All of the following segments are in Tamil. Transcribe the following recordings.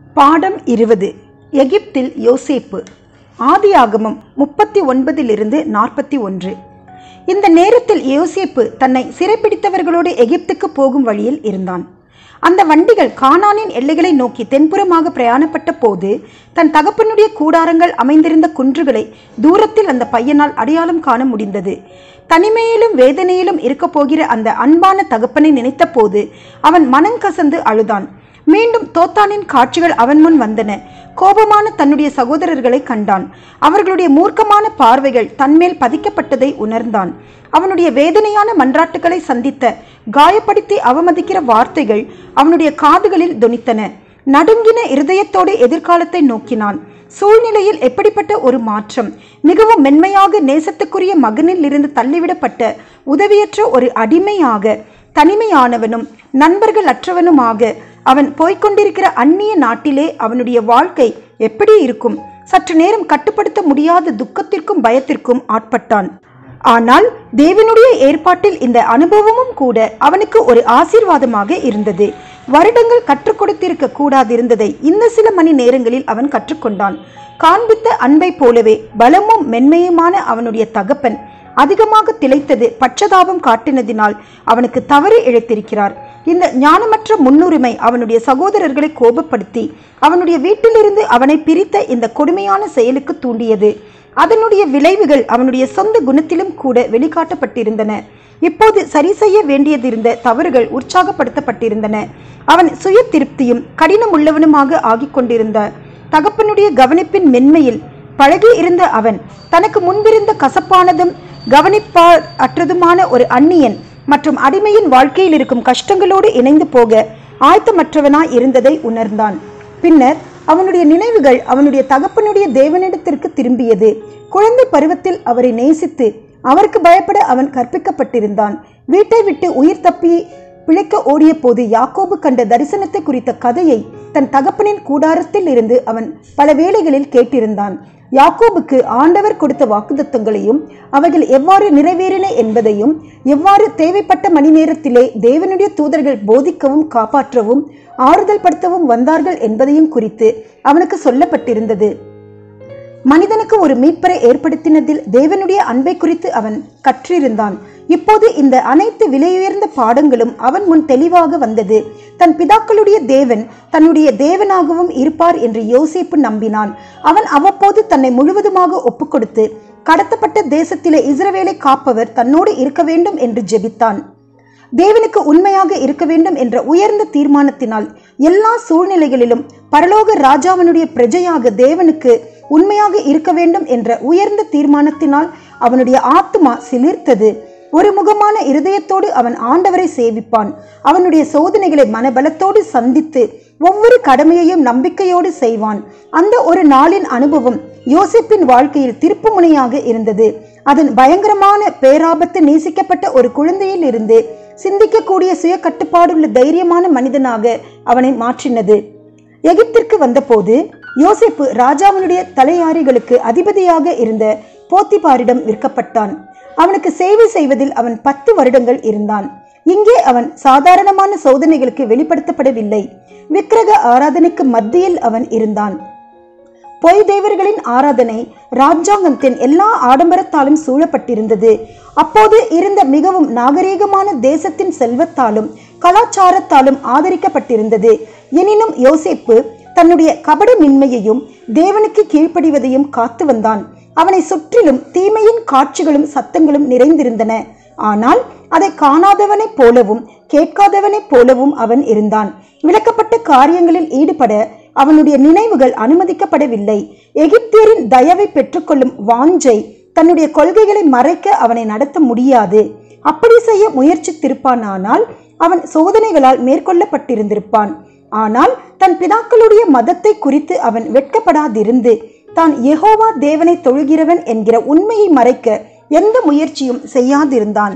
பாடம் இருபது எகிப்தில் யோசேப்பு ஆதியாகமம் முப்பத்தி ஒன்பதிலிருந்து நாற்பத்தி ஒன்று இந்த நேரத்தில் யோசேப்பு தன்னை சிறைப்பிடித்தவர்களோடு எகிப்துக்கு போகும் வழியில் இருந்தான் அந்த வண்டிகள் கானானின் எல்லைகளை நோக்கி தென்புறமாக பிரயாணப்பட்ட போது தன் தகப்பனுடைய கூடாரங்கள் அமைந்திருந்த குன்றுகளை தூரத்தில் அந்த பையனால் அடையாளம் காண முடிந்தது தனிமையிலும் வேதனையிலும் இருக்கப் போகிற அந்த அன்பான தகப்பனை நினைத்தபோது அவன் மனங்கசந்து அழுதான் மீண்டும் தோத்தானின் காட்சிகள் அவன் முன் வந்தன கோபமான தன்னுடைய சகோதரர்களை கண்டான் அவர்களுடைய மூர்க்கமான பார்வைகள் தன்மேல் பதிக்கப்பட்டதை உணர்ந்தான் அவனுடைய வேதனையான மன்றாட்டுகளை சந்தித்த காயப்படுத்தி அவமதிக்கிற வார்த்தைகள் அவனுடைய காதுகளில் தொனித்தன நடுங்கின இருதயத்தோடு எதிர்காலத்தை நோக்கினான் சூழ்நிலையில் எப்படிப்பட்ட ஒரு மாற்றம் மிகவும் மென்மையாக நேசத்துக்குரிய மகனில் இருந்து தள்ளிவிடப்பட்ட உதவியற்ற ஒரு அடிமையாக தனிமையானவனும் நண்பர்கள் அற்றவனுமாக அவன் போய்க்கொண்டிருக்கிற அந்நிய நாட்டிலே அவனுடைய வாழ்க்கை எப்படி இருக்கும் சற்று நேரம் கட்டுப்படுத்த முடியாத துக்கத்திற்கும் பயத்திற்கும் ஆட்பட்டான் ஆனால் தேவனுடைய ஏற்பாட்டில் இந்த அனுபவமும் கூட அவனுக்கு ஒரு ஆசீர்வாதமாக இருந்தது வருடங்கள் கற்றுக் கொடுத்திருக்க கூடாதிருந்ததை இந்த சில மணி நேரங்களில் அவன் கற்றுக்கொண்டான் காண்பித்த அன்பை போலவே பலமும் மென்மையுமான அவனுடைய தகப்பன் அதிகமாக திளைத்தது பட்சதாபம் காட்டினதினால் அவனுக்கு தவறு இழைத்திருக்கிறார் இந்த ஞானமற்ற முன்னுரிமை அவனுடைய சகோதரர்களை கோபப்படுத்தி அவனுடைய வீட்டிலிருந்து அவனை பிரித்த இந்த கொடுமையான செயலுக்கு தூண்டியது அதனுடைய விளைவுகள் அவனுடைய சொந்த குணத்திலும் கூட வெளிக்காட்டப்பட்டிருந்தன இப்போது சரி செய்ய வேண்டியதிருந்த தவறுகள் உற்சாகப்படுத்தப்பட்டிருந்தன அவன் சுய திருப்தியும் கடினமுள்ளவனுமாக ஆகிக் கொண்டிருந்த தகப்பனுடைய கவனிப்பின் மென்மையில் பழகி இருந்த அவன் தனக்கு முன்பிருந்த கசப்பானதும் கவனிப்பார் அற்றதுமான ஒரு அந்நியன் மற்றும் அடிமையின் வாழ்க்கையில் இருக்கும் கஷ்டங்களோடு இணைந்து போக ஆயத்தமற்றவனாய் இருந்ததை உணர்ந்தான் பின்னர் அவனுடைய நினைவுகள் அவனுடைய தகப்பனுடைய தேவனிடத்திற்கு திரும்பியது குழந்தை பருவத்தில் அவரை நேசித்து அவருக்கு பயப்பட அவன் கற்பிக்கப்பட்டிருந்தான் வீட்டை விட்டு உயிர் தப்பி பிழைக்க ஓடிய போது யாக்கோபு கண்ட தரிசனத்தை குறித்த கதையை தன் தகப்பனின் கூடாரத்தில் இருந்து அவன் பல வேளைகளில் கேட்டிருந்தான் யாக்கோபுக்கு ஆண்டவர் கொடுத்த வாக்குதத்தங்களையும் அவைகள் எவ்வாறு நிறைவேறின என்பதையும் எவ்வாறு தேவைப்பட்ட மணி நேரத்திலே தேவனுடைய தூதர்கள் போதிக்கவும் காப்பாற்றவும் ஆறுதல் படுத்தவும் வந்தார்கள் என்பதையும் குறித்து அவனுக்கு சொல்லப்பட்டிருந்தது மனிதனுக்கு ஒரு மீட்பரை ஏற்படுத்தினதில் தேவனுடைய அன்பை குறித்து அவன் கற்றிருந்தான் இப்போது இந்த அனைத்து விலையுயர்ந்த பாடங்களும் அவன் முன் தெளிவாக வந்தது தன் பிதாக்களுடைய தேவன் தன்னுடைய தேவனாகவும் இருப்பார் என்று யோசிப்பு நம்பினான் அவன் அவ்வப்போது தன்னை முழுவதுமாக ஒப்புக்கொடுத்து கடத்தப்பட்ட தேசத்திலே இஸ்ரவேலை காப்பவர் தன்னோடு இருக்க வேண்டும் என்று ஜெபித்தான் தேவனுக்கு உண்மையாக இருக்க வேண்டும் என்ற உயர்ந்த தீர்மானத்தினால் எல்லா சூழ்நிலைகளிலும் பரலோக ராஜாவனுடைய பிரஜையாக தேவனுக்கு உண்மையாக இருக்க வேண்டும் என்ற உயர்ந்த தீர்மானத்தினால் அவனுடைய ஆத்மா சிலிர்த்தது ஒரு முகமான இருதயத்தோடு அவன் ஆண்டவரை சேவிப்பான் அவனுடைய சோதனைகளை மனபலத்தோடு சந்தித்து ஒவ்வொரு கடமையையும் நம்பிக்கையோடு செய்வான் அந்த ஒரு நாளின் அனுபவம் யோசிப்பின் வாழ்க்கையில் திருப்புமுனையாக இருந்தது அதன் பயங்கரமான பேராபத்து நேசிக்கப்பட்ட ஒரு குழந்தையில் இருந்து சிந்திக்கக்கூடிய சுய கட்டுப்பாடுள்ள தைரியமான மனிதனாக அவனை மாற்றினது எகிப்திற்கு வந்தபோது யோசிப்பு ராஜாவினுடைய தலையாரிகளுக்கு அதிபதியாக இருந்த போத்திபாரிடம் விற்கப்பட்டான் அவனுக்கு சேவை செய்வதில் அவன் பத்து வருடங்கள் இருந்தான் இங்கே அவன் சாதாரணமான சோதனைகளுக்கு வெளிப்படுத்தப்படவில்லை விக்கிரக ஆராதனைக்கு மத்தியில் அவன் இருந்தான் பொய் தேவர்களின் ஆராதனை ராஜாங்கத்தின் எல்லா ஆடம்பரத்தாலும் சூழப்பட்டிருந்தது அப்போது இருந்த மிகவும் நாகரீகமான தேசத்தின் செல்வத்தாலும் கலாச்சாரத்தாலும் ஆதரிக்கப்பட்டிருந்தது எனினும் யோசேப்பு தன்னுடைய கபடமின்மையையும் தேவனுக்கு கீழ்ப்படிவதையும் காத்து வந்தான் அவனை சுற்றிலும் தீமையின் காட்சிகளும் சத்தங்களும் நிறைந்திருந்தன ஆனால் அதை காணாதவனைப் போலவும் கேட்காதவனைப் போலவும் அவன் இருந்தான் விளக்கப்பட்ட காரியங்களில் ஈடுபட அவனுடைய நினைவுகள் அனுமதிக்கப்படவில்லை எகிப்தியரின் தயவை பெற்றுக்கொள்ளும் வாஞ்சை தன்னுடைய கொள்கைகளை மறைக்க அவனை நடத்த முடியாது அப்படி செய்ய முயற்சித்திருப்பானால் அவன் சோதனைகளால் மேற்கொள்ளப்பட்டிருந்திருப்பான் ஆனால் தன் பிதாக்களுடைய மதத்தை குறித்து அவன் வெட்கப்படாதிருந்து தான் யெகோவா தேவனை தொழுகிறவன் என்கிற உண்மையை மறைக்க எந்த முயற்சியும் செய்யாதிருந்தான்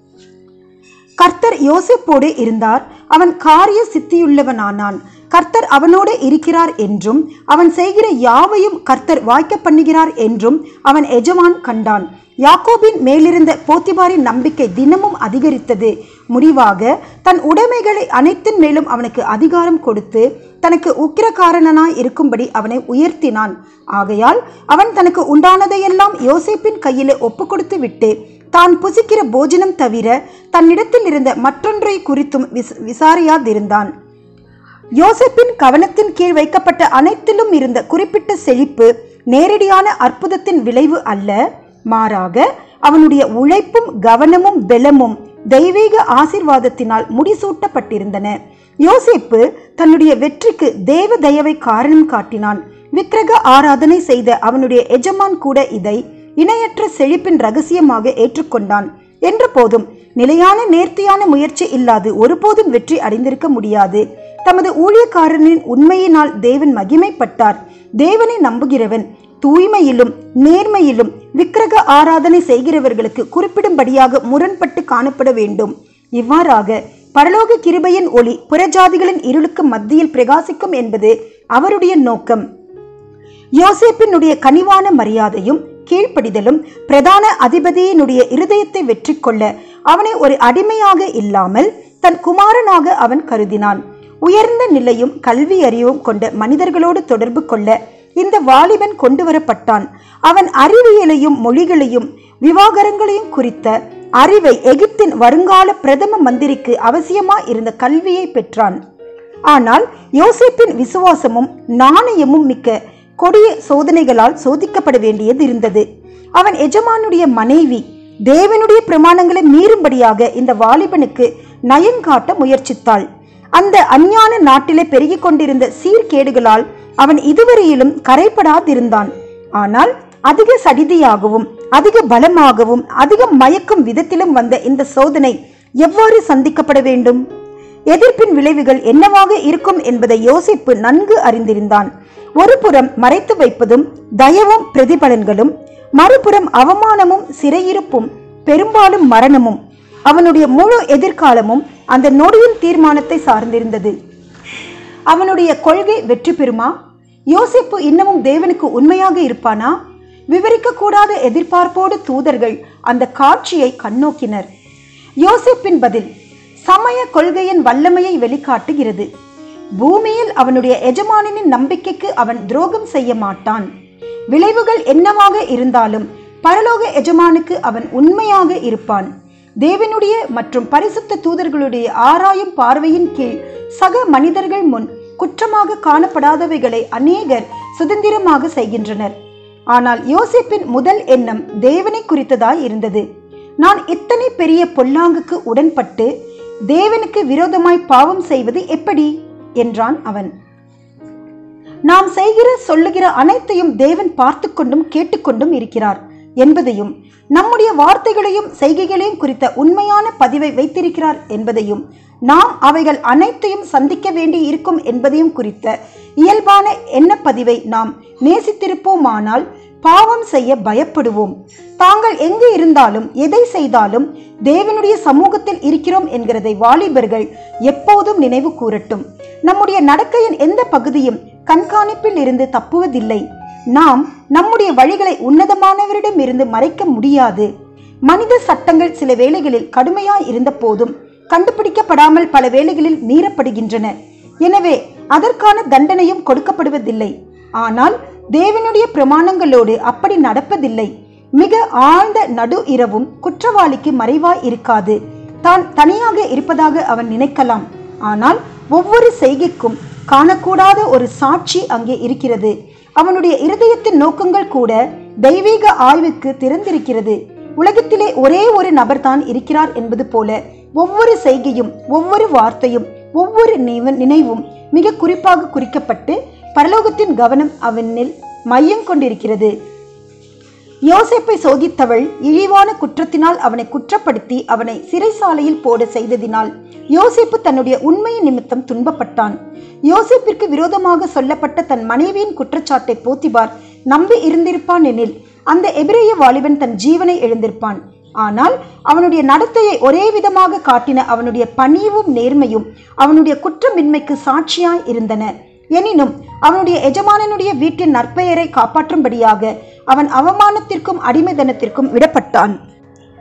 கர்த்தர் யோசிப்போடு இருந்தார் அவன் காரிய சித்தியுள்ளவனானான் கர்த்தர் அவனோடு இருக்கிறார் என்றும் அவன் செய்கிற யாவையும் கர்த்தர் வாய்க்க பண்ணுகிறார் என்றும் அவன் எஜமான் கண்டான் யாக்கோபின் மேலிருந்த போத்திபாரின் நம்பிக்கை தினமும் அதிகரித்தது முடிவாக தன் உடைமைகளை அனைத்தின் மேலும் அவனுக்கு அதிகாரம் கொடுத்து தனக்கு உக்கிரகாரணனாய் இருக்கும்படி அவனை உயர்த்தினான் ஆகையால் அவன் தனக்கு உண்டானதையெல்லாம் யோசேப்பின் கையிலே ஒப்பு கொடுத்து விட்டு தான் புசிக்கிற போஜனம் தவிர தன்னிடத்தில் இருந்த மற்றொன்றை குறித்தும் விஸ் விசாரியாதிருந்தான் யோசேப்பின் கவனத்தின் கீழ் வைக்கப்பட்ட அனைத்திலும் இருந்த குறிப்பிட்ட செழிப்பு நேரடியான அற்புதத்தின் விளைவு அல்ல மாறாக அவனுடைய உழைப்பும் கவனமும் பெலமும் தெய்வீக ஆசிர்வாதத்தினால் முடிசூட்டப்பட்டிருந்தன யோசேப்பு தன்னுடைய வெற்றிக்கு தேவ தயவை காரணம் காட்டினான் விக்கிரக ஆராதனை செய்த அவனுடைய எஜமான் கூட இதை இணையற்ற செழிப்பின் ரகசியமாக ஏற்றுக்கொண்டான் என்ற போதும் நிலையான நேர்த்தியான முயற்சி இல்லாது ஒருபோதும் வெற்றி அடைந்திருக்க முடியாது தமது ஊழியக்காரனின் உண்மையினால் தேவன் மகிமைப்பட்டார் தேவனை நம்புகிறவன் தூய்மையிலும் நேர்மையிலும் விக்கிரக ஆராதனை செய்கிறவர்களுக்கு குறிப்பிடும்படியாக முரண்பட்டு காணப்பட வேண்டும் இவ்வாறாக பரலோக கிருபையின் ஒளி புறஜாதிகளின் இருளுக்கு மத்தியில் பிரகாசிக்கும் என்பது அவருடைய நோக்கம் யோசேப்பினுடைய கனிவான மரியாதையும் கீழ்ப்படிதலும் பிரதான அதிபதியினுடைய இருதயத்தை வெற்றி கொள்ள அவனை ஒரு அடிமையாக இல்லாமல் தன் குமாரனாக அவன் கருதினான் உயர்ந்த நிலையும் கல்வி அறிவும் கொண்ட மனிதர்களோடு தொடர்பு கொள்ள இந்த வாலிபன் கொண்டு வரப்பட்டான் அவன் அறிவியலையும் மொழிகளையும் விவாகரங்களையும் குறித்த அறிவை எகிப்தின் வருங்கால பிரதம மந்திரிக்கு அவசியமா இருந்த கல்வியை பெற்றான் ஆனால் யோசேப்பின் விசுவாசமும் நாணயமும் மிக்க கொடிய சோதனைகளால் சோதிக்கப்பட வேண்டியது இருந்தது அவன் எஜமானுடைய மனைவி தேவனுடைய பிரமாணங்களை மீறும்படியாக இந்த வாலிபனுக்கு நயன் காட்ட முயற்சித்தாள் அந்த அஞ்ஞான நாட்டிலே பெருகிக் கொண்டிருந்த சீர்கேடுகளால் அவன் இதுவரையிலும் கரைப்படாதிருந்தான் ஆனால் அதிக சடிதியாகவும் அதிக பலமாகவும் அதிக மயக்கும் விதத்திலும் வந்த இந்த சோதனை எவ்வாறு சந்திக்கப்பட வேண்டும் எதிர்ப்பின் விளைவுகள் என்னவாக இருக்கும் என்பதை யோசிப்பு நன்கு அறிந்திருந்தான் ஒரு புறம் மறைத்து வைப்பதும் தயவும் பிரதிபலன்களும் மறுபுறம் அவமானமும் சிறையிருப்பும் பெரும்பாலும் மரணமும் அவனுடைய முழு எதிர்காலமும் அந்த நொடியின் தீர்மானத்தை சார்ந்திருந்தது அவனுடைய கொள்கை வெற்றி பெறுமா யோசிப்பு இன்னமும் தேவனுக்கு உண்மையாக இருப்பானா விவரிக்க கூடாத எதிர்பார்ப்போடு தூதர்கள் அந்த காட்சியை கண்ணோக்கினர் யோசிப்பின் பதில் சமய கொள்கையின் வல்லமையை வெளிக்காட்டுகிறது பூமியில் அவனுடைய எஜமானின் நம்பிக்கைக்கு அவன் துரோகம் செய்ய மாட்டான் விளைவுகள் என்னவாக இருந்தாலும் பரலோக எஜமானுக்கு அவன் உண்மையாக இருப்பான் தேவனுடைய மற்றும் பரிசுத்த தூதர்களுடைய ஆராயும் பார்வையின் கீழ் சக மனிதர்கள் முன் குற்றமாக காணப்படாதவைகளை அநேகர் சுதந்திரமாக செய்கின்றனர் ஆனால் யோசிப்பின் முதல் எண்ணம் தேவனை குறித்ததாய் இருந்தது நான் இத்தனை பெரிய பொல்லாங்குக்கு உடன்பட்டு தேவனுக்கு விரோதமாய் பாவம் செய்வது எப்படி என்றான் அவன் நாம் செய்கிற சொல்லுகிற அனைத்தையும் தேவன் பார்த்து கொண்டும் கேட்டுக்கொண்டும் இருக்கிறார் என்பதையும் நம்முடைய வார்த்தைகளையும் செய்கைகளையும் குறித்த உண்மையான பதிவை வைத்திருக்கிறார் என்பதையும் நாம் அவைகள் அனைத்தையும் சந்திக்க வேண்டி இருக்கும் என்பதையும் குறித்த இயல்பான எண்ணப்பதிவை நாம் நேசித்திருப்போமானால் பாவம் செய்ய பயப்படுவோம் தாங்கள் எங்கு இருந்தாலும் எதை செய்தாலும் தேவனுடைய சமூகத்தில் இருக்கிறோம் என்கிறதை வாலிபர்கள் எப்போதும் நினைவு கூறட்டும் நம்முடைய நடக்கையின் எந்த பகுதியும் கண்காணிப்பில் இருந்து தப்புவதில்லை நாம் நம்முடைய வழிகளை உன்னதமானவரிடம் இருந்து மறைக்க முடியாது மனித சட்டங்கள் சில வேளைகளில் கடுமையாய் இருந்த போதும் கண்டுபிடிக்கப்படாமல் பல வேளைகளில் மீறப்படுகின்றன எனவே அதற்கான தண்டனையும் கொடுக்கப்படுவதில்லை ஆனால் தேவனுடைய பிரமாணங்களோடு அப்படி நடப்பதில்லை மிக ஆழ்ந்த நடு இரவும் குற்றவாளிக்கு மறைவாய் இருக்காது தான் தனியாக இருப்பதாக அவன் நினைக்கலாம் ஆனால் ஒவ்வொரு செய்கைக்கும் காணக்கூடாத ஒரு சாட்சி அங்கே இருக்கிறது அவனுடைய இருதயத்தின் நோக்கங்கள் கூட தெய்வீக ஆய்வுக்கு திறந்திருக்கிறது உலகத்திலே ஒரே ஒரு நபர் தான் இருக்கிறார் என்பது போல ஒவ்வொரு செய்கையும் ஒவ்வொரு வார்த்தையும் ஒவ்வொரு நினைவு- நினைவும் மிக குறிப்பாக குறிக்கப்பட்டு பரலோகத்தின் கவனம் அவனில் மையம் கொண்டிருக்கிறது யோசேப்பை சோதித்தவள் இழிவான குற்றத்தினால் அவனை குற்றப்படுத்தி அவனை சிறைசாலையில் போட செய்ததினால் யோசேப்பு தன்னுடைய உண்மை நிமித்தம் துன்பப்பட்டான் யோசேப்பிற்கு விரோதமாக சொல்லப்பட்ட தன் மனைவியின் குற்றச்சாட்டை போத்திபார் நம்பி இருந்திருப்பான் எனில் அந்த எபிரேய வாலிபன் தன் ஜீவனை எழுந்திருப்பான் ஆனால் அவனுடைய நடத்தையை ஒரே விதமாக காட்டின அவனுடைய பணிவும் நேர்மையும் அவனுடைய குற்றமின்மைக்கு சாட்சியாய் இருந்தன எனினும் அவனுடைய எஜமானனுடைய வீட்டின் நற்பெயரை காப்பாற்றும்படியாக அவன் அவமானத்திற்கும் அடிமைதனத்திற்கும் விடப்பட்டான்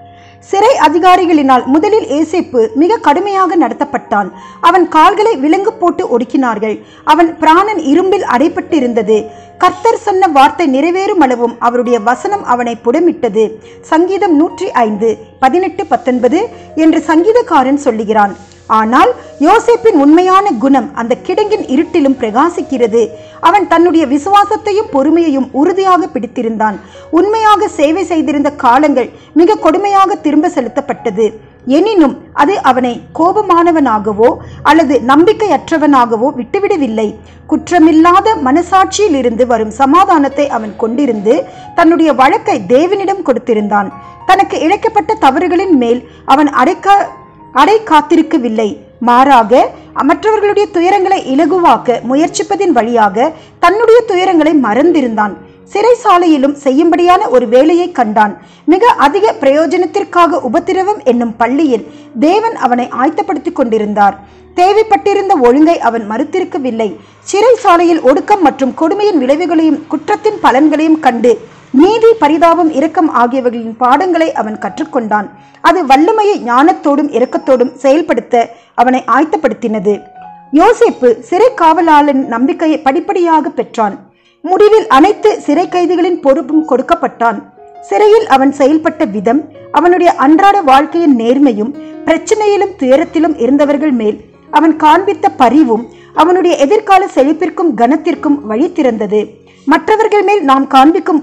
சிறை அதிகாரிகளினால் முதலில் ஏசேப்பு மிக கடுமையாக நடத்தப்பட்டான் அவன் கால்களை விலங்கு போட்டு ஒடுக்கினார்கள் அவன் பிராணன் இரும்பில் அடைப்பட்டு இருந்தது கர்த்தர் சொன்ன வார்த்தை நிறைவேறும் அளவும் அவருடைய வசனம் அவனை புடமிட்டது சங்கீதம் நூற்றி ஐந்து பதினெட்டு பத்தொன்பது என்று சங்கீதக்காரன் சொல்லுகிறான் ஆனால் யோசேப்பின் உண்மையான குணம் அந்த கிடங்கின் இருட்டிலும் பிரகாசிக்கிறது அவன் தன்னுடைய விசுவாசத்தையும் பொறுமையையும் உறுதியாக பிடித்திருந்தான் உண்மையாக சேவை செய்திருந்த காலங்கள் மிக கொடுமையாக திரும்ப செலுத்தப்பட்டது எனினும் அது அவனை கோபமானவனாகவோ அல்லது நம்பிக்கையற்றவனாகவோ விட்டுவிடவில்லை குற்றமில்லாத மனசாட்சியில் இருந்து வரும் சமாதானத்தை அவன் கொண்டிருந்து தன்னுடைய வழக்கை தேவனிடம் கொடுத்திருந்தான் தனக்கு இழைக்கப்பட்ட தவறுகளின் மேல் அவன் அடைக்க அடை காத்திருக்கவில்லை மாறாக மற்றவர்களுடைய துயரங்களை இலகுவாக்க முயற்சிப்பதின் வழியாக தன்னுடைய துயரங்களை மறந்திருந்தான் சிறைசாலையிலும் செய்யும்படியான ஒரு வேலையை கண்டான் மிக அதிக பிரயோஜனத்திற்காக உபத்திரவம் என்னும் பள்ளியில் தேவன் அவனை ஆயத்தப்படுத்திக் கொண்டிருந்தார் தேவைப்பட்டிருந்த ஒழுங்கை அவன் மறுத்திருக்கவில்லை சிறைசாலையில் ஒடுக்கம் மற்றும் கொடுமையின் விளைவுகளையும் குற்றத்தின் பலன்களையும் கண்டு நீதி பரிதாபம் இரக்கம் ஆகியவர்களின் பாடங்களை அவன் கற்றுக்கொண்டான் அது வல்லமையை ஞானத்தோடும் இரக்கத்தோடும் செயல்படுத்த அவனை ஆயத்தப்படுத்தினது யோசேப்பு சிறை காவலாளன் நம்பிக்கையை படிப்படியாக பெற்றான் முடிவில் அனைத்து சிறை கைதிகளின் பொறுப்பும் கொடுக்கப்பட்டான் சிறையில் அவன் செயல்பட்ட விதம் அவனுடைய அன்றாட வாழ்க்கையின் நேர்மையும் பிரச்சனையிலும் துயரத்திலும் இருந்தவர்கள் மேல் அவன் காண்பித்த பரிவும் அவனுடைய எதிர்கால செழிப்பிற்கும் கனத்திற்கும் வழி திறந்தது மற்றவர்கள் மேல் நாம் காண்பிக்கும்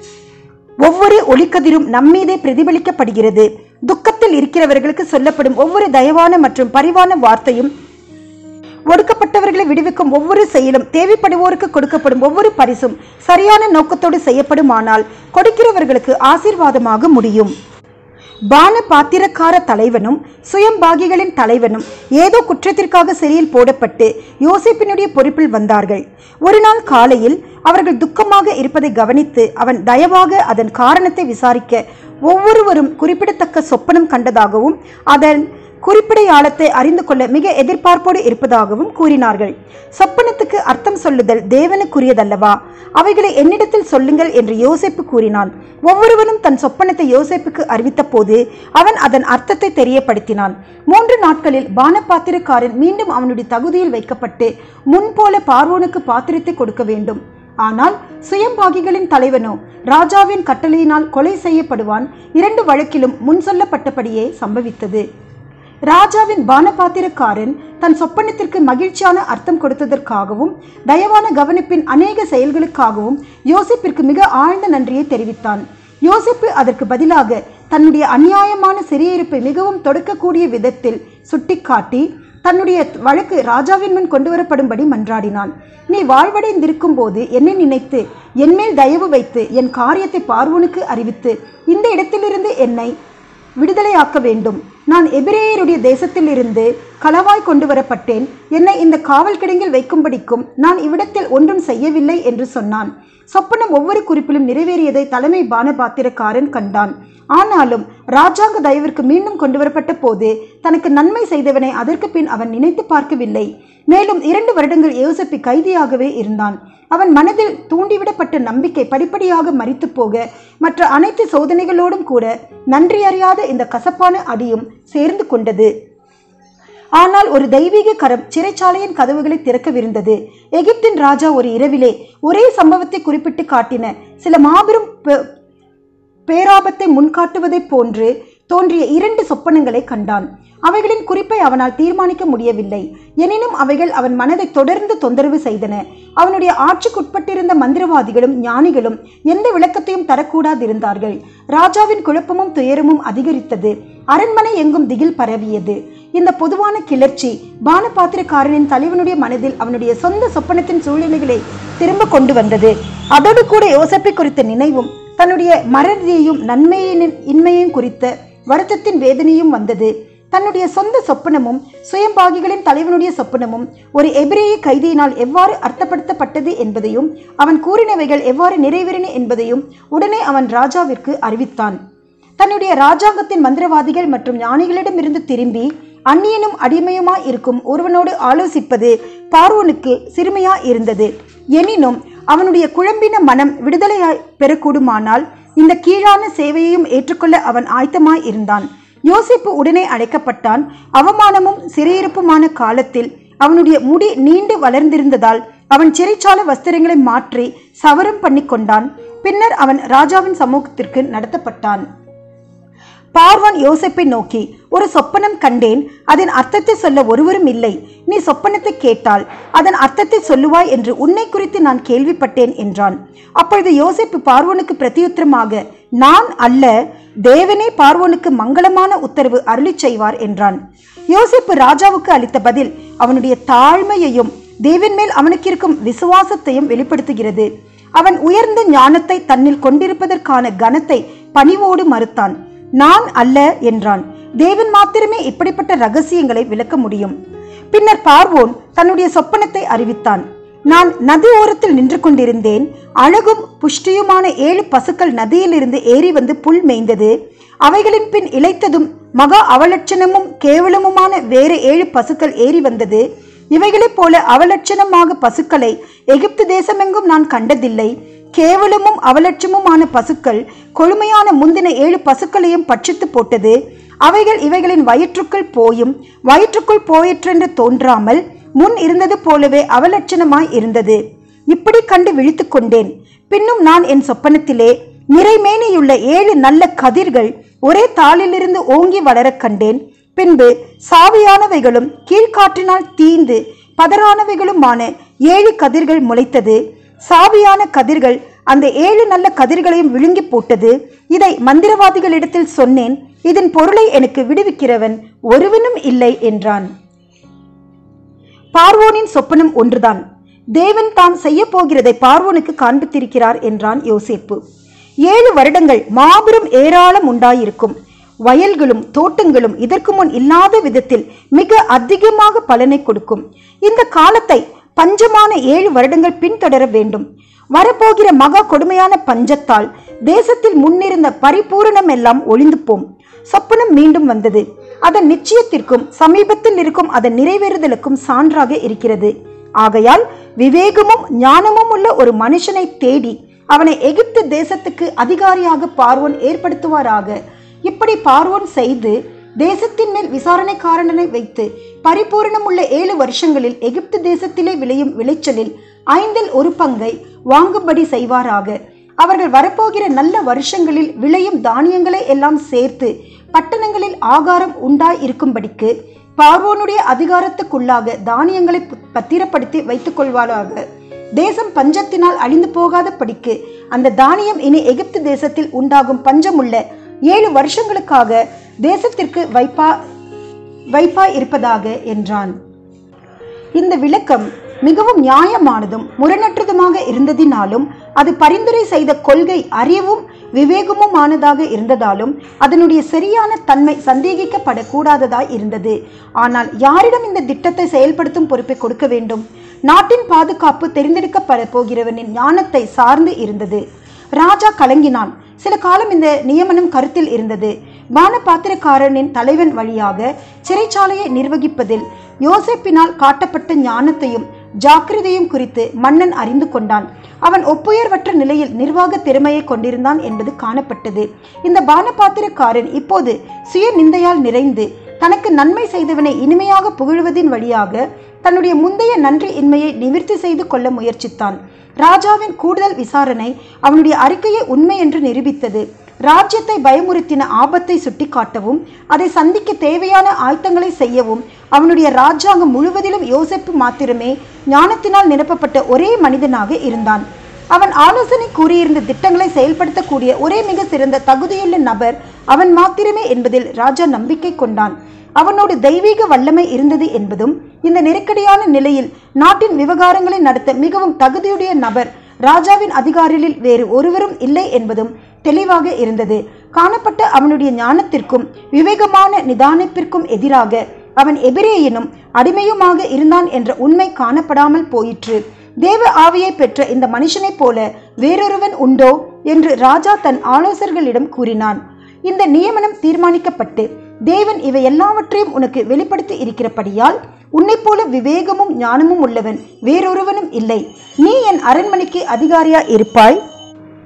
ஒவ்வொரு ஒளிக்கதிரும் நம்மீதே பிரதிபலிக்கப்படுகிறது துக்கத்தில் இருக்கிறவர்களுக்கு சொல்லப்படும் ஒவ்வொரு தயவான மற்றும் பரிவான வார்த்தையும் ஒடுக்கப்பட்டவர்களை விடுவிக்கும் ஒவ்வொரு செயலும் தேவைப்படுவோருக்கு கொடுக்கப்படும் ஒவ்வொரு பரிசும் சரியான நோக்கத்தோடு செய்யப்படுமானால் கொடுக்கிறவர்களுக்கு ஆசீர்வாதமாக முடியும் பான பாத்திரக்கார தலைவனும் சுயம்பாகிகளின் தலைவனும் ஏதோ குற்றத்திற்காக சிறையில் போடப்பட்டு யோசிப்பினுடைய பொறுப்பில் வந்தார்கள் ஒரு நாள் காலையில் அவர்கள் துக்கமாக இருப்பதை கவனித்து அவன் தயவாக அதன் காரணத்தை விசாரிக்க ஒவ்வொருவரும் குறிப்பிடத்தக்க சொப்பனம் கண்டதாகவும் அதன் குறிப்பிடையாளத்தை அறிந்து கொள்ள மிக எதிர்பார்ப்போடு இருப்பதாகவும் கூறினார்கள் சொப்பனத்துக்கு அர்த்தம் சொல்லுதல் தேவனுக்குரியதல்லவா அவைகளை என்னிடத்தில் சொல்லுங்கள் என்று யோசேப்பு கூறினான் ஒவ்வொருவரும் தன் சொப்பனத்தை யோசேப்புக்கு அறிவித்த போது அவன் அதன் அர்த்தத்தை தெரியப்படுத்தினான் மூன்று நாட்களில் பானபாத்திரக்காரன் மீண்டும் அவனுடைய தகுதியில் வைக்கப்பட்டு முன்போல பார்வோனுக்கு பாத்திரத்தை கொடுக்க வேண்டும் ஆனால் சுயம்பாகிகளின் தலைவனோ ராஜாவின் கட்டளையினால் கொலை செய்யப்படுவான் இரண்டு வழக்கிலும் முன் சொல்லப்பட்டபடியே சம்பவித்தது ராஜாவின் பானபாத்திரக்காரன் தன் சொப்பனத்திற்கு மகிழ்ச்சியான அர்த்தம் கொடுத்ததற்காகவும் தயவான கவனிப்பின் அநேக செயல்களுக்காகவும் யோசிப்பிற்கு மிக ஆழ்ந்த நன்றியை தெரிவித்தான் யோசிப்பு அதற்கு பதிலாக தன்னுடைய அநியாயமான சிறையிருப்பை மிகவும் தொடக்கக்கூடிய விதத்தில் சுட்டிக்காட்டி தன்னுடைய வழக்கு ராஜாவின் முன் கொண்டு வரப்படும்படி மன்றாடினான் நீ வாழ்வடைந்திருக்கும் போது என்னை நினைத்து என்மேல் தயவு வைத்து என் காரியத்தை பார்வோனுக்கு அறிவித்து இந்த இடத்திலிருந்து என்னை விடுதலையாக்க வேண்டும் நான் எபிரேயருடைய தேசத்திலிருந்து களவாய் கொண்டு வரப்பட்டேன் என்னை இந்த காவல் கிடங்கில் வைக்கும்படிக்கும் நான் இவ்விடத்தில் ஒன்றும் செய்யவில்லை என்று சொன்னான் சொப்பனம் ஒவ்வொரு குறிப்பிலும் நிறைவேறியதை தலைமை பானபாத்திரக்காரன் கண்டான் ஆனாலும் ராஜாங்க தயவிற்கு மீண்டும் கொண்டு வரப்பட்ட போது தனக்கு நன்மை செய்தவனை அதற்கு பின் அவன் நினைத்து பார்க்கவில்லை மேலும் இரண்டு வருடங்கள் யோசப்பி கைதியாகவே இருந்தான் அவன் மனதில் தூண்டிவிடப்பட்ட நம்பிக்கை படிப்படியாக மறித்து போக மற்ற அனைத்து சோதனைகளோடும் கூட நன்றி அறியாத இந்த கசப்பான அடியும் சேர்ந்து கொண்டது ஆனால் ஒரு தெய்வீக கரம் சிறைச்சாலையின் கதவுகளை திறக்கவிருந்தது எகிப்தின் ராஜா ஒரு இரவிலே ஒரே சம்பவத்தை குறிப்பிட்டு காட்டின சில மாபெரும் பெ- பேராபத்தை முன்காட்டுவதைப் போன்று தோன்றிய இரண்டு சொப்பனங்களை கண்டான் அவைகளின் குறிப்பை அவனால் தீர்மானிக்க முடியவில்லை எனினும் அவைகள் அவன் மனதை தொடர்ந்து தொந்தரவு செய்தன அவனுடைய ஆட்சிக்குட்பட்டிருந்த மந்திரவாதிகளும் ஞானிகளும் எந்த விளக்கத்தையும் தரக்கூடாதிருந்தார்கள் ராஜாவின் குழப்பமும் துயரமும் அதிகரித்தது அரண்மனை எங்கும் திகில் பரவியது இந்த பொதுவான கிளர்ச்சி பானபாத்திரக்காரனின் தலைவனுடைய மனதில் அவனுடைய சொந்த சொப்பனத்தின் சூழ்நிலைகளை திரும்ப கொண்டு வந்தது அதோடு கூட யோசப்பை குறித்த நினைவும் தன்னுடைய மறதியையும் நன்மையின் இன்மையையும் குறித்த வருத்தத்தின் வேதனையும் வந்தது தன்னுடைய சொந்த சொப்பனமும் சுயம்பாகிகளின் தலைவனுடைய சொப்பனமும் ஒரு எபிரேய கைதியினால் எவ்வாறு அர்த்தப்படுத்தப்பட்டது என்பதையும் அவன் கூறினவைகள் எவ்வாறு நிறைவேறின என்பதையும் உடனே அவன் ராஜாவிற்கு அறிவித்தான் தன்னுடைய ராஜாங்கத்தின் மந்திரவாதிகள் மற்றும் ஞானிகளிடமிருந்து திரும்பி அந்நியனும் அடிமையுமாய் இருக்கும் ஒருவனோடு ஆலோசிப்பது பார்வோனுக்கு சிறுமையாய் இருந்தது எனினும் அவனுடைய குழம்பின மனம் விடுதலையாய் பெறக்கூடுமானால் இந்த கீழான சேவையையும் ஏற்றுக்கொள்ள அவன் ஆயத்தமாய் இருந்தான் யோசிப்பு உடனே அழைக்கப்பட்டான் அவமானமும் சிறையிருப்புமான காலத்தில் அவனுடைய முடி நீண்டு வளர்ந்திருந்ததால் அவன் சிறைச்சாலை வஸ்திரங்களை மாற்றி சவரம் பண்ணி கொண்டான் பின்னர் அவன் ராஜாவின் சமூகத்திற்கு நடத்தப்பட்டான் பார்வான் யோசேப்பை நோக்கி ஒரு சொப்பனம் கண்டேன் அதன் அர்த்தத்தை சொல்ல ஒருவரும் இல்லை நீ சொப்பனத்தை கேட்டால் அதன் அர்த்தத்தை சொல்லுவாய் என்று உன்னை குறித்து நான் கேள்விப்பட்டேன் என்றான் அப்பொழுது யோசேப்பு பார்வோனுக்கு பிரதியுத்தரமாக நான் அல்ல தேவனே பார்வோனுக்கு மங்களமான உத்தரவு அருளிச் செய்வார் என்றான் யோசேப்பு ராஜாவுக்கு அளித்த பதில் அவனுடைய தாழ்மையையும் தேவன் மேல் அவனுக்கு இருக்கும் விசுவாசத்தையும் வெளிப்படுத்துகிறது அவன் உயர்ந்த ஞானத்தை தன்னில் கொண்டிருப்பதற்கான கனத்தை பணிவோடு மறுத்தான் நான் அல்ல என்றான் தேவன் மாத்திரமே இப்படிப்பட்ட ரகசியங்களை விளக்க முடியும் பின்னர் பார்வோன் தன்னுடைய சொப்பனத்தை அறிவித்தான் நான் நதி ஓரத்தில் நின்று கொண்டிருந்தேன் அழகும் புஷ்டியுமான ஏழு பசுக்கள் நதியிலிருந்து ஏறி வந்து புல் மேய்ந்தது அவைகளின் பின் இளைத்ததும் மகா அவலட்சணமும் கேவலமுமான வேறு ஏழு பசுக்கள் ஏறி வந்தது இவைகளைப் போல அவலட்சணமாக பசுக்களை எகிப்து தேசமெங்கும் நான் கண்டதில்லை கேவலமும் அவலட்சமுமான பசுக்கள் கொழுமையான முந்தின ஏழு பசுக்களையும் பட்சித்து போட்டது அவைகள் இவைகளின் வயிற்றுக்குள் போயும் வயிற்றுக்குள் போயிற்றென்று தோன்றாமல் முன் இருந்தது போலவே அவலட்சணமாய் இருந்தது இப்படி கண்டு விழித்துக் கொண்டேன் பின்னும் நான் என் சொப்பனத்திலே நிறைமேனியுள்ள ஏழு நல்ல கதிர்கள் ஒரே தாளிலிருந்து ஓங்கி வளரக் கண்டேன் பின்பு சாவியானவைகளும் கீழ்காற்றினால் தீந்து பதறானவைகளுமான ஏழு கதிர்கள் முளைத்தது சாவியான கதிர்கள் அந்த ஏழு நல்ல கதிர்களையும் விழுங்கி போட்டது இதை மந்திரவாதிகளிடத்தில் சொன்னேன் இதன் பொருளை எனக்கு விடுவிக்கிறவன் ஒருவனும் இல்லை என்றான் பார்வோனின் சொப்பனம் ஒன்றுதான் தேவன் தாம் செய்ய போகிறதை பார்வோனுக்கு காண்பித்திருக்கிறார் என்றான் யோசேப்பு ஏழு வருடங்கள் மாபெரும் ஏராளம் உண்டாயிருக்கும் வயல்களும் தோட்டங்களும் இதற்கு முன் இல்லாத விதத்தில் மிக அதிகமாக பலனை கொடுக்கும் இந்த காலத்தை பஞ்சமான ஏழு வருடங்கள் பின்தொடர வேண்டும் வரப்போகிற மகா கொடுமையான பஞ்சத்தால் தேசத்தில் முன்னிருந்த பரிபூரணம் எல்லாம் ஒளிந்து போம் சொப்பனம் மீண்டும் வந்தது அதன் நிச்சயத்திற்கும் சமீபத்தில் இருக்கும் அதன் நிறைவேறுதலுக்கும் சான்றாக இருக்கிறது ஆகையால் விவேகமும் ஞானமும் உள்ள ஒரு மனுஷனை தேடி அவனை எகிப்து தேசத்துக்கு அதிகாரியாக பார்வோன் ஏற்படுத்துவாராக இப்படி பார்வோன் செய்து தேசத்தின் மேல் விசாரணைக்காரனை வைத்து பரிபூரணம் உள்ள ஏழு வருஷங்களில் எகிப்து தேசத்திலே விளையும் விளைச்சலில் ஐந்தில் ஒரு பங்கை வாங்கும்படி செய்வாராக அவர்கள் வரப்போகிற நல்ல வருஷங்களில் விளையும் தானியங்களை எல்லாம் சேர்த்து பட்டணங்களில் ஆகாரம் உண்டாய் இருக்கும்படிக்கு பார்வோனுடைய அதிகாரத்துக்குள்ளாக தானியங்களை பு- பத்திரப்படுத்தி வைத்துக் கொள்வாராக தேசம் பஞ்சத்தினால் அழிந்து போகாத படிக்கு அந்த தானியம் இனி எகிப்து தேசத்தில் உண்டாகும் பஞ்சமுள்ள ஏழு வருஷங்களுக்காக தேசத்திற்கு வைப்பா வைப்பா இருப்பதாக என்றான் இந்த விளக்கம் மிகவும் நியாயமானதும் முரணற்றதுமாக இருந்ததினாலும் அது பரிந்துரை செய்த கொள்கை அறிவும் விவேகமுமானதாக இருந்ததாலும் அதனுடைய சரியான தன்மை சந்தேகிக்கப்படக்கூடாததாய் இருந்தது ஆனால் யாரிடம் இந்த திட்டத்தை செயல்படுத்தும் பொறுப்பை கொடுக்க வேண்டும் நாட்டின் பாதுகாப்பு தெரிந்தெடுக்கப்பட போகிறவனின் ஞானத்தை சார்ந்து இருந்தது ராஜா கலங்கினான் சில காலம் இந்த நியமனம் கருத்தில் இருந்தது பானபாத்திரக்காரனின் தலைவன் வழியாக சிறைச்சாலையை நிர்வகிப்பதில் யோசேப்பினால் காட்டப்பட்ட ஞானத்தையும் ஜாக்கிரதையும் குறித்து மன்னன் அறிந்து கொண்டான் அவன் ஒப்புயர்வற்ற நிலையில் நிர்வாக திறமையை கொண்டிருந்தான் என்பது காணப்பட்டது இந்த பானபாத்திரக்காரன் இப்போது சுய நிந்தையால் நிறைந்து தனக்கு நன்மை செய்தவனை இனிமையாக புகழுவதின் வழியாக தன்னுடைய முந்தைய நன்றி இன்மையை நிவிர்த்தி செய்து கொள்ள முயற்சித்தான் ராஜாவின் கூடுதல் விசாரணை அவனுடைய அறிக்கையை உண்மை என்று நிரூபித்தது ராஜ்யத்தை பயமுறுத்தின ஆபத்தை சுட்டிக்காட்டவும் அதை சந்திக்க தேவையான ஆயத்தங்களை செய்யவும் அவனுடைய ராஜாங்கம் முழுவதிலும் யோசேப்பு மாத்திரமே ஞானத்தினால் நிரப்பப்பட்ட ஒரே மனிதனாக இருந்தான் அவன் ஆலோசனை கூறியிருந்த திட்டங்களை செயல்படுத்தக்கூடிய ஒரே மிக சிறந்த தகுதியுள்ள நபர் அவன் மாத்திரமே என்பதில் ராஜா நம்பிக்கை கொண்டான் அவனோடு தெய்வீக வல்லமை இருந்தது என்பதும் இந்த நெருக்கடியான நிலையில் நாட்டின் விவகாரங்களை நடத்த மிகவும் தகுதியுடைய நபர் ராஜாவின் அதிகாரிகளில் வேறு ஒருவரும் இல்லை என்பதும் தெளிவாக இருந்தது காணப்பட்ட அவனுடைய ஞானத்திற்கும் விவேகமான நிதானிப்பிற்கும் எதிராக அவன் எபிரேயனும் அடிமையுமாக இருந்தான் என்ற உண்மை காணப்படாமல் போயிற்று தேவ ஆவியை பெற்ற இந்த மனுஷனைப் போல வேறொருவன் உண்டோ என்று ராஜா தன் ஆலோசகர்களிடம் கூறினான் இந்த நியமனம் தீர்மானிக்கப்பட்டு தேவன் இவை எல்லாவற்றையும் உனக்கு வெளிப்படுத்தி இருக்கிறபடியால் உன்னைப் போல விவேகமும் ஞானமும் உள்ளவன் வேறொருவனும் இல்லை நீ என் அரண்மனைக்கு அதிகாரியா இருப்பாய்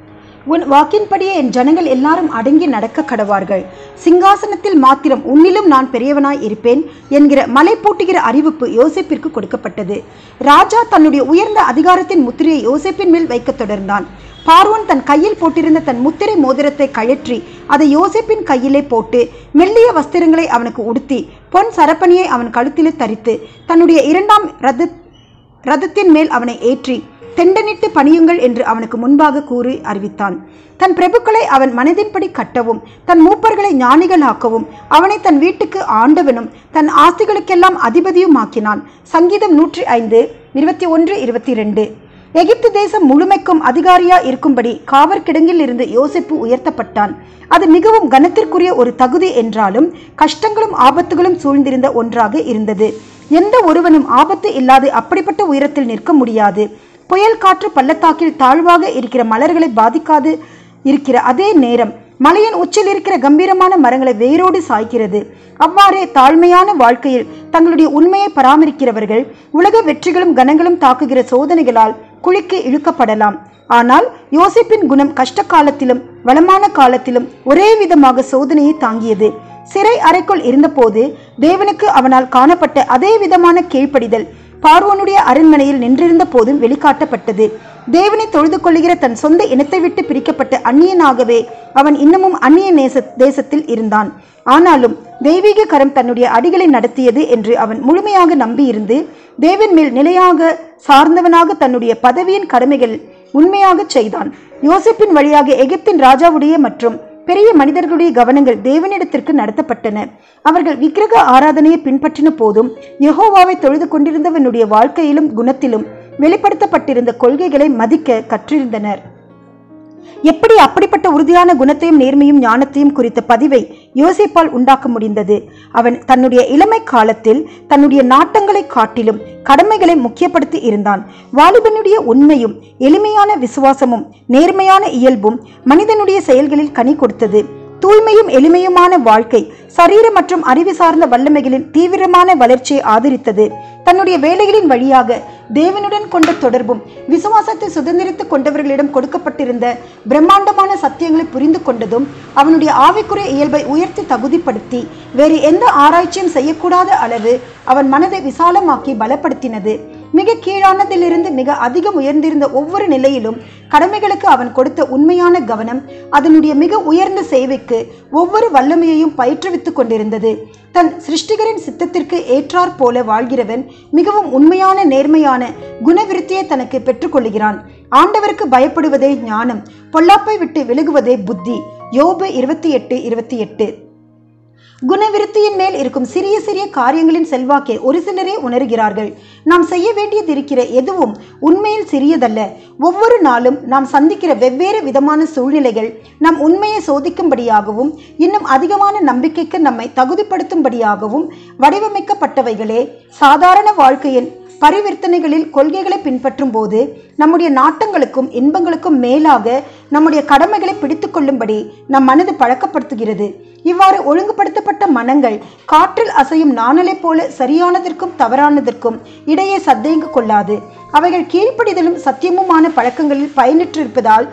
உன் வாக்கின்படியே என் ஜனங்கள் எல்லாரும் அடங்கி நடக்க கடவார்கள் சிங்காசனத்தில் மாத்திரம் உன்னிலும் நான் பெரியவனாய் இருப்பேன் என்கிற மலை பூட்டுகிற அறிவிப்பு யோசேப்பிற்கு கொடுக்கப்பட்டது ராஜா தன்னுடைய உயர்ந்த அதிகாரத்தின் முத்திரையை யோசேப்பின் மேல் வைக்கத் தொடர்ந்தான் பார்வோன் தன் கையில் போட்டிருந்த தன் முத்திரை மோதிரத்தை கழற்றி அதை யோசேப்பின் கையிலே போட்டு மெல்லிய வஸ்திரங்களை அவனுக்கு உடுத்தி பொன் சரப்பணியை அவன் கழுத்திலே தரித்து தன்னுடைய இரண்டாம் ரத ரதத்தின் மேல் அவனை ஏற்றி தெண்டனிட்டு பணியுங்கள் என்று அவனுக்கு முன்பாக கூறி அறிவித்தான் தன் பிரபுக்களை அவன் மனதின்படி கட்டவும் தன் மூப்பர்களை ஞானிகளாக்கவும் அவனை தன் வீட்டுக்கு ஆண்டவனும் தன் ஆஸ்திகளுக்கெல்லாம் அதிபதியும் ஆக்கினான் சங்கீதம் நூற்றி ஐந்து இருபத்தி ஒன்று இருபத்தி ரெண்டு எகிப்து தேசம் முழுமைக்கும் அதிகாரியா இருக்கும்படி காவற் கிடங்கில் இருந்து யோசிப்பு உயர்த்தப்பட்டான் அது மிகவும் கனத்திற்குரிய ஒரு தகுதி என்றாலும் கஷ்டங்களும் ஆபத்துகளும் சூழ்ந்திருந்த ஒன்றாக இருந்தது எந்த ஒருவனும் ஆபத்து இல்லாது அப்படிப்பட்ட உயரத்தில் நிற்க முடியாது புயல் காற்று பள்ளத்தாக்கில் தாழ்வாக இருக்கிற மலர்களை பாதிக்காது இருக்கிற அதே நேரம் மலையின் உச்சில் இருக்கிற கம்பீரமான மரங்களை வேரோடு சாய்க்கிறது அவ்வாறே தாழ்மையான வாழ்க்கையில் தங்களுடைய உண்மையை பராமரிக்கிறவர்கள் உலக வெற்றிகளும் கனங்களும் தாக்குகிற சோதனைகளால் குழிக்கு இழுக்கப்படலாம் ஆனால் யோசிப்பின் குணம் கஷ்ட காலத்திலும் வளமான காலத்திலும் ஒரே விதமாக சோதனையை தாங்கியது சிறை அறைக்குள் இருந்தபோது தேவனுக்கு அவனால் காணப்பட்ட அதே விதமான கீழ்ப்படிதல் பார்வோனுடைய அரண்மனையில் நின்றிருந்த போதும் வெளிக்காட்டப்பட்டது தேவனை தொழுது கொள்ளுகிற தன் சொந்த இனத்தை விட்டு பிரிக்கப்பட்ட அந்நியனாகவே அவன் இன்னமும் அந்நிய நேச தேசத்தில் இருந்தான் ஆனாலும் தெய்வீக கரம் தன்னுடைய அடிகளை நடத்தியது என்று அவன் முழுமையாக நம்பியிருந்து தேவன் மேல் நிலையாக சார்ந்தவனாக தன்னுடைய பதவியின் கடமைகள் உண்மையாக செய்தான் யோசிப்பின் வழியாக எகிப்தின் ராஜாவுடைய மற்றும் பெரிய மனிதர்களுடைய கவனங்கள் தேவனிடத்திற்கு நடத்தப்பட்டன அவர்கள் விக்கிரக ஆராதனையை பின்பற்றின போதும் யெகோவாவை தொழுது கொண்டிருந்தவனுடைய வாழ்க்கையிலும் குணத்திலும் வெளிப்படுத்தப்பட்டிருந்த கொள்கைகளை மதிக்க கற்றிருந்தனர் எப்படி அப்படிப்பட்ட உறுதியான குணத்தையும் நேர்மையும் ஞானத்தையும் குறித்த பதிவை யோசிப்பால் உண்டாக்க முடிந்தது அவன் தன்னுடைய இளமை காலத்தில் தன்னுடைய நாட்டங்களை காட்டிலும் கடமைகளை முக்கியப்படுத்தி இருந்தான் வாலிபனுடைய உண்மையும் எளிமையான விசுவாசமும் நேர்மையான இயல்பும் மனிதனுடைய செயல்களில் கனி கொடுத்தது தூய்மையும் எளிமையுமான வாழ்க்கை சரீர மற்றும் அறிவு சார்ந்த வல்லமைகளின் தீவிரமான வளர்ச்சியை ஆதரித்தது தன்னுடைய வேலைகளின் வழியாக தேவனுடன் கொண்ட தொடர்பும் விசுவாசத்தை சுதந்திரித்துக் கொண்டவர்களிடம் கொடுக்கப்பட்டிருந்த பிரம்மாண்டமான சத்தியங்களை புரிந்து கொண்டதும் அவனுடைய ஆவிக்குரிய இயல்பை உயர்த்தி தகுதிப்படுத்தி வேறு எந்த ஆராய்ச்சியும் செய்யக்கூடாத அளவு அவன் மனதை விசாலமாக்கி பலப்படுத்தினது மிக கீழானதிலிருந்து மிக அதிகம் உயர்ந்திருந்த ஒவ்வொரு நிலையிலும் கடமைகளுக்கு அவன் கொடுத்த உண்மையான கவனம் அதனுடைய மிக உயர்ந்த சேவைக்கு ஒவ்வொரு வல்லமையையும் பயிற்றுவித்துக் கொண்டிருந்தது தன் சிருஷ்டிகரின் சித்தத்திற்கு ஏற்றாற் போல வாழ்கிறவன் மிகவும் உண்மையான நேர்மையான குணவிருத்தியை தனக்கு பெற்றுக்கொள்கிறான் ஆண்டவருக்கு பயப்படுவதே ஞானம் பொல்லாப்பை விட்டு விலகுவதே புத்தி யோபு இருபத்தி எட்டு இருபத்தி எட்டு குணவிருத்தியின் மேல் இருக்கும் சிறிய சிறிய காரியங்களின் செல்வாக்கை ஒரு சிலரே உணர்கிறார்கள் நாம் செய்ய வேண்டியது இருக்கிற எதுவும் உண்மையில் சிறியதல்ல ஒவ்வொரு நாளும் நாம் சந்திக்கிற வெவ்வேறு விதமான சூழ்நிலைகள் நம் உண்மையை சோதிக்கும்படியாகவும் இன்னும் அதிகமான நம்பிக்கைக்கு நம்மை தகுதிப்படுத்தும்படியாகவும் வடிவமைக்கப்பட்டவைகளே சாதாரண வாழ்க்கையின் பரிவர்த்தனைகளில் கொள்கைகளை பின்பற்றும் போது நம்முடைய நாட்டங்களுக்கும் இன்பங்களுக்கும் மேலாக நம்முடைய கடமைகளை பிடித்துக் கொள்ளும்படி நம் மனது பழக்கப்படுத்துகிறது இவ்வாறு ஒழுங்குபடுத்தப்பட்ட மனங்கள் காற்றில் அசையும் நாணலை போல சரியானதற்கும் தவறானதற்கும் இடையே சத்தேங்கு கொள்ளாது அவைகள் கீழ்ப்படிதலும் சத்தியமுமான பழக்கங்களில் பயனிற்றிருப்பதால்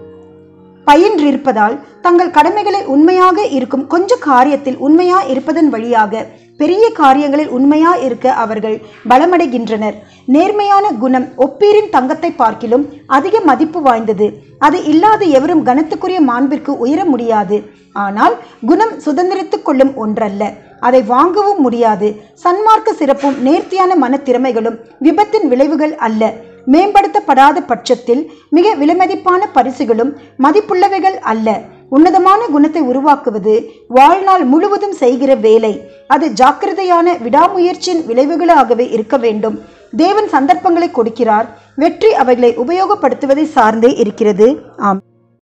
பயின்றிருப்பதால் தங்கள் கடமைகளை உண்மையாக இருக்கும் கொஞ்ச காரியத்தில் உண்மையா இருப்பதன் வழியாக பெரிய காரியங்களில் உண்மையா இருக்க அவர்கள் பலமடைகின்றனர் நேர்மையான குணம் ஒப்பீரின் தங்கத்தை பார்க்கிலும் அதிக மதிப்பு வாய்ந்தது அது இல்லாத எவரும் கனத்துக்குரிய மாண்பிற்கு உயர முடியாது ஆனால் குணம் சுதந்திரித்துக் கொள்ளும் ஒன்றல்ல அதை வாங்கவும் முடியாது சன்மார்க்க சிறப்பும் நேர்த்தியான மன திறமைகளும் விபத்தின் விளைவுகள் அல்ல மேம்படுத்தப்படாத பட்சத்தில் மிக விலைமதிப்பான பரிசுகளும் மதிப்புள்ளவைகள் அல்ல உன்னதமான குணத்தை உருவாக்குவது வாழ்நாள் முழுவதும் செய்கிற வேலை அது ஜாக்கிரதையான விடாமுயற்சியின் விளைவுகளாகவே இருக்க வேண்டும் தேவன் சந்தர்ப்பங்களை கொடுக்கிறார் வெற்றி அவைகளை உபயோகப்படுத்துவதை சார்ந்தே இருக்கிறது ஆம்